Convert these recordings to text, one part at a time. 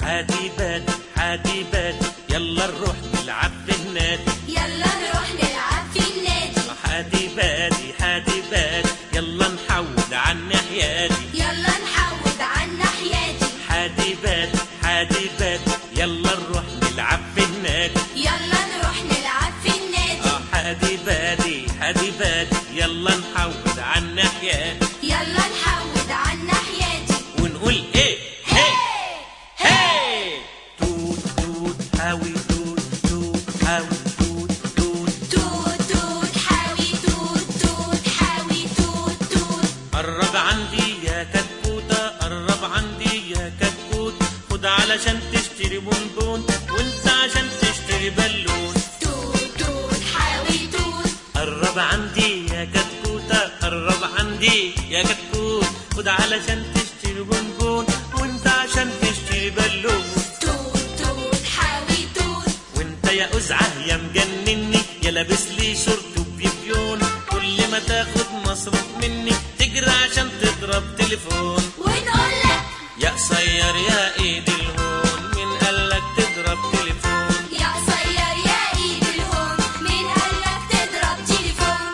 حادي بادي حادي بادي يلا نروح نلعب في النادي يلا نروح نلعب في النادي حادي بادي حادي بادي يلا نحود عن نحيادي يلا نحود عن نحياتي حادي بادي حادي بادي يلا نروح نلعب في النادي يلا نروح نلعب في النادي اه حادي بادي حادي بادي يلا نحود عن نحيادي يلا نحود عن نحياتي ونقول ايه هي هي توت توت حاوي توت توت حاوي توت توت توت توت حاوي توت توت حاوي توت توت قرب عندي يا كتكوتة قرب عندي يا كتكوت خد علشان تشتري بونبون وانت عشان تشتري بالون توت توت حاوي توت قرب عندي يا كتكوتة قرب عندي يا كتكوت خد علشان تشتري بونبون وانت عشان تشتري بالون توت توت حاوي توت وانت يا قزعة يا مجنني يا لابس لي شورت وبيبيون كل ما تاخد مصروف مني تجري عشان تضرب تليفون ونقول لك يا قصير يا ايدي الهون مين قالك تضرب تليفون يا قصير يا ايد الهون مين قالك تضرب تليفون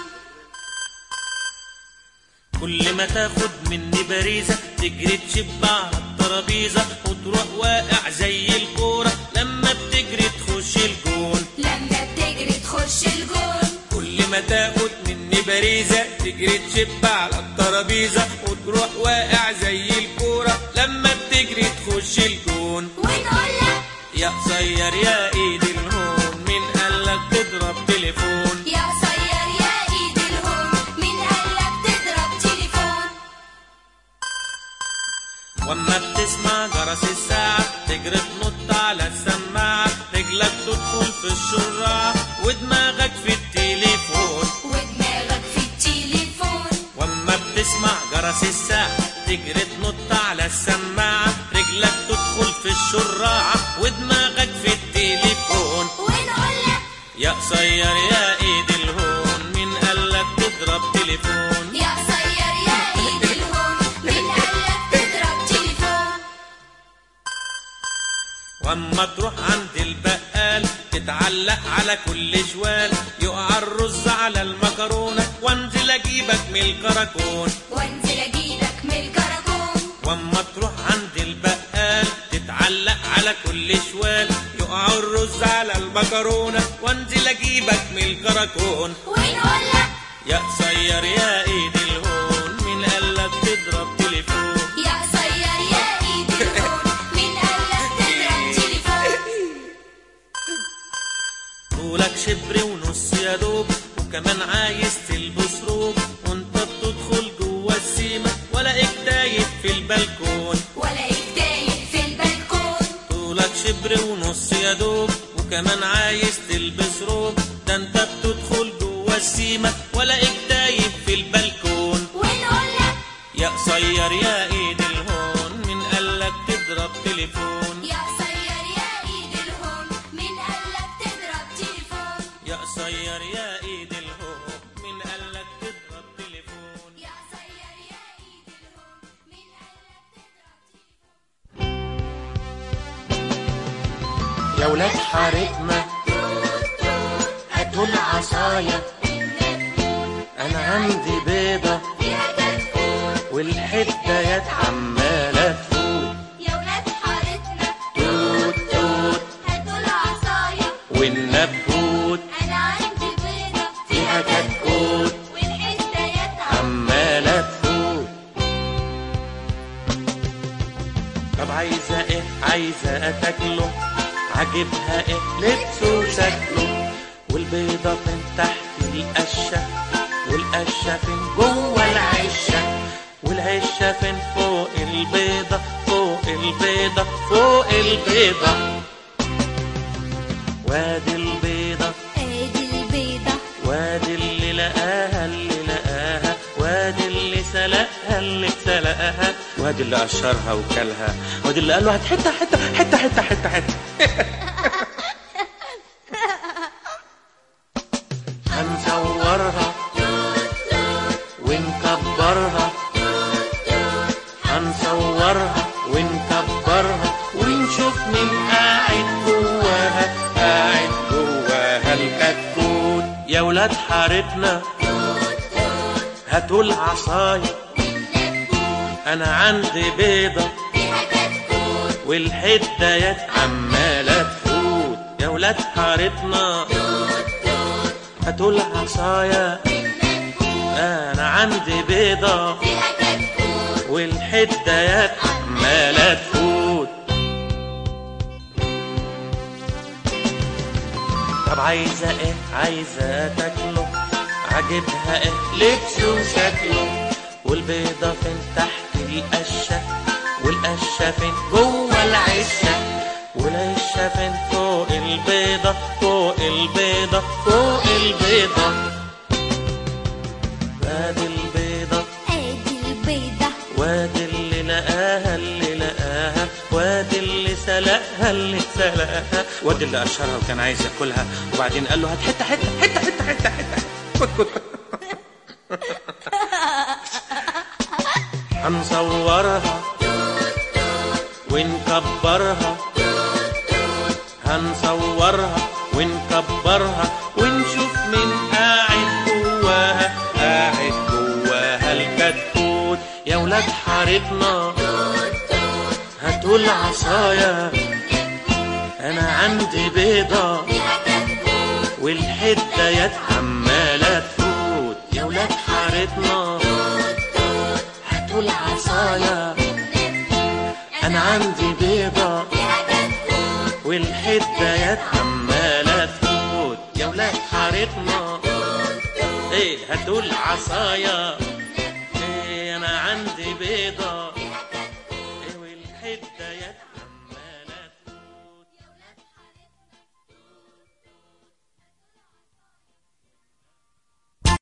كل ما تاخد مني باريزة تجري تشب على الترابيزة وتروح واقع زي الكورة لما بتجري تخش الجون لما بتجري تخش الجون كل ما تاخد مني باريزة تجري تشب على الترابيزة وتروح واقع زي الكورة لما بتجري تخش الجون ونقول لك يا قصير يا ايدي الهون مين قالك تضرب تليفون يا قصير يا ايد الهون مين قالك تضرب تليفون واما بتسمع جرس الساعة تجري تنط على السماعة رجلك تدخل في الشراع ودماغك في التليفون ودماغك في التليفون واما بتسمع جرس الساعة تجري تنط على السماعة رجلك تدخل في الشراع ودماغك في التليفون ونقول لك يا قصير يا ايد الهون مين قالك تضرب تليفون يا قصير يا ايد الهون مين قالك تضرب تليفون واما تروح عند البقال تتعلق على كل شوال يقع الرز على المكرونة وانزل اجيبك من الكراكون وانزل اجيبك من الكراكون واما تروح عند البقال تتعلق على كل شوال يقع الرز على المكرونة وانزل اجيبك من الكراكون ونقول لك يا قصير يا ايد الهون مين قالك تضرب تليفون يا قصير يا ايد الهون مين قالك تضرب تليفون طولك شبر ونص يا دوب وكمان عايز تلبس روب وانت بتدخل جوه السيمة ولاقيك تايه في البلكون ولاقيك تايه في البلكون طولك شبر ونص يا دوب وكمان عايز تلبس روب ده انت بتدخل جوه السيمة ولاقيك تايه في البلكون ونقول لك يا قصير يا ايد الهون مين قالك تضرب تليفون يا قصير يا ايد الهون مين قالك تضرب تليفون يا قصير يا ايد الهون مين قالك تضرب تليفون يا قصير يا ايد الهون مين قالك تضرب تليفون يا ولاد حارتنا هاتوا العصاية أنا عندي بيضة فيها كتكوت والحدايات عمالة تفوت يا ولاد حارتنا توت توت هاتوا العصاية والنبوت أنا عندي بيضة فيها كتكوت والحدايات عمالة تفوت طب عايزة ايه عايزة تاكله عاجبها ايه لبسه وشكله والبيضة فين تحت القشة والقشة فين جوه العشة والعشة فين فوق البيضة فوق البيضة فوق البيضة وادي البيضة ادي البيضة وادي اللي لقاها اللي لقاها وادي اللي سلقها اللي سلقها وادي اللي قشرها وكلها وادي اللي قال له هات حته حته حته حته حته حته هنصورها ونكبرها هنصورها ونكبرها ونشوف ونشوف مين قاعد جواها قاعد جواها الكتكوت يا ولاد حارتنا هاتوا العصاية أنا عندي بيضة والحدايات عمالة تفوت يا ولاد حارتنا هاتوا العصاية أنا عندي بيضة والحدايات عمالة تفوت طب عايزة ايه عايزة تاكله عاجبها ايه لبسه وشكله والبيضة فين تحت القشة والقشة فين جوه العشة والعشة فين فوق البيضة فوق البيضة فوق البيضة ادي البيضة ادي البيضة وادي اللي لقاها اللي لقاها وادي اللي سلقها اللي سلقها وادي اللي قشرها وكان عايز ياكلها وبعدين قال له هات حته حته حته حته حته حته خد خد خد. هنصورها ونكبرها هنصورها ونكبرها ونشوف مين قاعد جواها قاعد جواها الكتكوت يا ولاد حارتنا هاتوا العصاية أنا عندي بيضة والحدايات عمالة تفوت يا ولاد حارتنا هاتوا العصاية أنا عندي بيضة والحدايات عمالة تفوت يا ولاد حارتنا ايه هاتوا العصاية